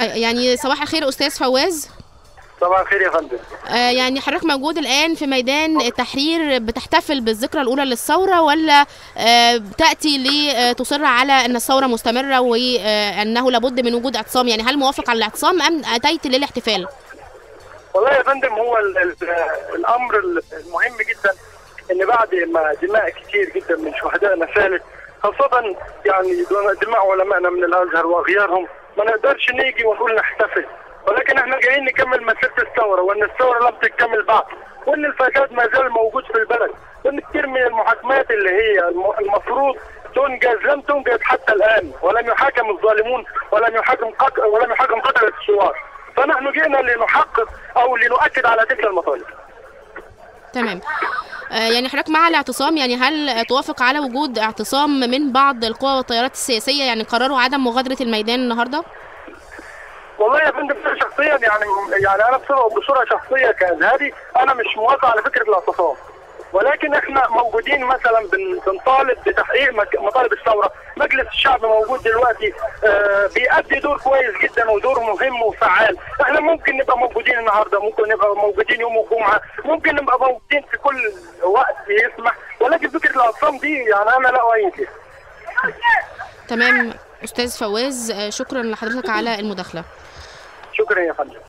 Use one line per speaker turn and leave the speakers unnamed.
يعني صباح الخير استاذ فواز
صباح الخير يا فندم
آه، يعني حضرتك موجود الان في ميدان التحرير بتحتفل بالذكرى الاولى للثوره ولا آه، تاتي لتصر على ان الثوره مستمره وانه لابد من وجود اعتصام يعني هل موافق على الاعتصام ام اتيت للاحتفال
والله يا فندم هو ال ال الامر المهم جدا ان بعد ما دماء كتير جدا من شهدائنا سالت خاصة يعني دون دماء علمائنا من الازهر واغيارهم ما نقدرش نيجي ونقول نحتفل ولكن احنا جايين نكمل مسيرة الثورة وان الثورة لم تكتمل بعد وان الفساد ما زال موجود في البلد وان كتير من المحاكمات اللي هي الم- المفروض تنجز لم تنجز حتى الان ولم يحاكم الظالمون ولم يحاكم قتل ولم يحاكم قتلة الثوار فنحن جئنا لنحقق او لنؤكد على تلك المطالب
تمام آه، يعني حضرتك مع الاعتصام يعني هل توافق على وجود اعتصام من بعض القوى والتيارات السياسيه يعني قرروا عدم مغادره الميدان النهارده
والله يا فندم أنا شخصيا يعني يعني انا بصوره بصوره شخصيه كازهري انا مش موافق على فكره الاعتصام ولكن احنا موجودين مثلا بن- بنطالب بتحقيق مك- مطالب الثوره، مجلس الشعب موجود دلوقتي آه بيأدي دور كويس جدا ودور مهم وفعال، احنا ممكن نبقى موجودين النهارده، ممكن نبقى موجودين يوم الجمعه، ممكن نبقى موجودين في كل وقت يسمح، ولكن فكره الاعتصام دي يعني انا لا اؤيد
تمام استاذ فواز آه، شكرا لحضرتك على المداخله
شكرا يا فندم